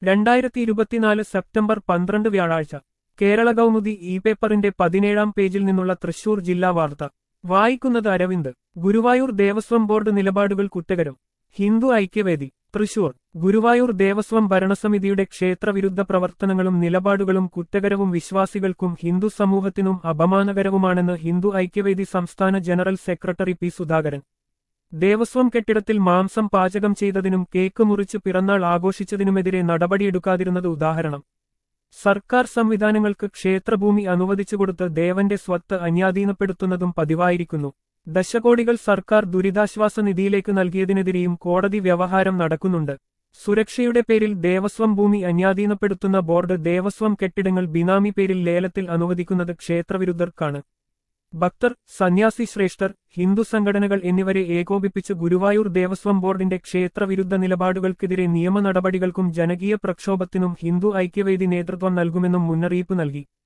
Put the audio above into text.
രണ്ടായിരത്തി ഇരുപത്തിനാല് സെപ്റ്റംബർ പന്ത്രണ്ട് വ്യാഴാഴ്ച കേരള കൗമുദി ഇ പേപ്പറിന്റെ പതിനേഴാം പേജിൽ നിന്നുള്ള തൃശൂർ ജില്ലാ വാർത്ത വായിക്കുന്നത് അരവിന്ദ് ഗുരുവായൂർ ദേവസ്വം ബോർഡ് നിലപാടുകൾ കുറ്റകരം ഹിന്ദു ഐക്യവേദി തൃശൂർ ഗുരുവായൂർ ദേവസ്വം ഭരണസമിതിയുടെ ക്ഷേത്രവിരുദ്ധ പ്രവർത്തനങ്ങളും നിലപാടുകളും കുറ്റകരവും വിശ്വാസികൾക്കും ഹിന്ദു സമൂഹത്തിനും അപമാനകരവുമാണെന്ന് ഹിന്ദു ഐക്യവേദി സംസ്ഥാന general secretary P Sudhakaran Devaswom കെട്ടിടത്തിൽ മാംസം പാചകം ചെയ്തതിനും കേക്ക് മുറിച്ച് പിറന്നാൾ ആഘോഷിച്ചതിനുമെതിരെ നടപടിയെടുക്കാതിരുന്നത് ഉദാഹരണം സർക്കാർ സംവിധാനങ്ങൾക്ക് ക്ഷേത്രഭൂമി അനുവദിച്ചുകൊടുത്ത് ദേവന്റെ സ്വത്ത് അന്യാധീനപ്പെടുത്തുന്നതും പതിവായിരിക്കുന്നു ദശകോടികൾ സർക്കാർ ദുരിതാശ്വാസ നിധിയിലേക്ക് നൽകിയതിനെതിരെയും കോടതി വ്യവഹാരം നടക്കുന്നുണ്ട് സുരക്ഷയുടെ പേരിൽ ദേവസ്വം ഭൂമി അന്യാധീനപ്പെടുത്തുന്ന ബോർഡ് ദേവസ്വം കെട്ടിടങ്ങൾ ബിനാമി പേരിൽ ലേലത്തിൽ അനുവദിക്കുന്നത് ക്ഷേത്രവിരുദ്ധർക്കാണ് ഭക്തർ സന്യാസി ശ്രേഷ്ഠർ ഹിന്ദു സംഘടനകൾ എന്നിവരെ ഏകോപിപ്പിച്ച് ഗുരുവായൂർ ദേവസ്വം ബോർഡിന്റെ ക്ഷേത്രവിരുദ്ധ നിലപാടുകൾക്കെതിരെ നിയമ നടപടികൾക്കും ജനകീയ പ്രക്ഷോഭത്തിനും ഹിന്ദു ഐക്യവേദി നേതൃത്വം നൽകുമെന്നും മുന്നറിയിപ്പ് നൽകി